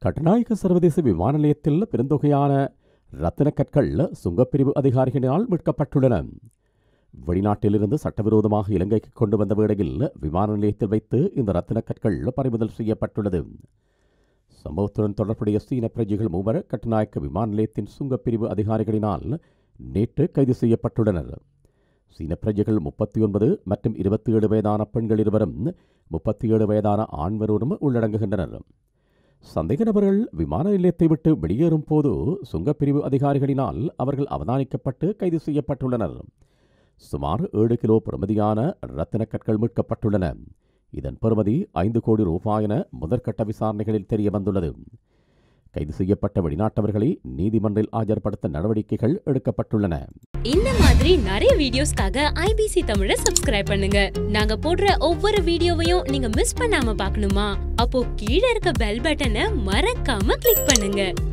கட்டுநாயக்க சர்வதேச விமான நிலையத்தில் பெருந்தொகையான ரத்தின கற்கள் சுங்கப்பிரிவு அதிகாரிகளினால் மீட்கப்பட்டுள்ளன வெளிநாட்டிலிருந்து சட்டவிரோதமாக இலங்கைக்கு கொண்டு வந்த வேளையில் விமான நிலையத்தில் வைத்து இந்த ரத்தின கற்கள் பறிமுதல் செய்யப்பட்டுள்ளது சம்பவத்துடன் தொடர்புடைய சீன பிரஜைகள் மூவர் கட்டுநாயக்க விமான நிலையத்தின் சுங்கப்பிரிவு அதிகாரிகளினால் நேற்று கைது செய்யப்பட்டுள்ளனர் சீன பிரஜைகள் முப்பத்தி ஒன்பது மற்றும் இருபத்தி ஏழு வயதான பெண்கள் இருவரும் முப்பத்தி ஏழு வயதான ஆண்வரும் உள்ளடங்குகின்றனர் சந்தேக நபர்கள் விமான நிலையத்தை விட்டு வெளியேறும் போது சுங்கப்பிரிவு அதிகாரிகளினால் அவர்கள் அவதானிக்கப்பட்டு கைது செய்யப்பட்டுள்ளனர் சுமார் ஏழு கிலோ பெறுமதியான ரத்தின கற்கள் மீட்கப்பட்டுள்ளன இதன் பெறுமதி ஐந்து கோடி ரூபாய் என முதற்கட்ட விசாரணைகளில் தெரிய வந்துள்ளது கைது செய்யப்பட்ட வெளிநாட்டவர்களை நீதிமன்றில் ஆஜர்படுத்த நடவடிக்கைகள் எடுக்கப்பட்டுள்ளன இந்த மாதிரி நிறைய வீடியோஸ்க்காக ஐபிசி தமிழை சப்ஸ்கிரைப் பண்ணுங்க நாங்க போடுற ஒவ்வொரு வீடியோவையும் நீங்க மிஸ் பண்ணாம பார்க்கணுமா அப்போ கீழே இருக்க பெல் பட்டனை மறக்காம கிளிக் பண்ணுங்க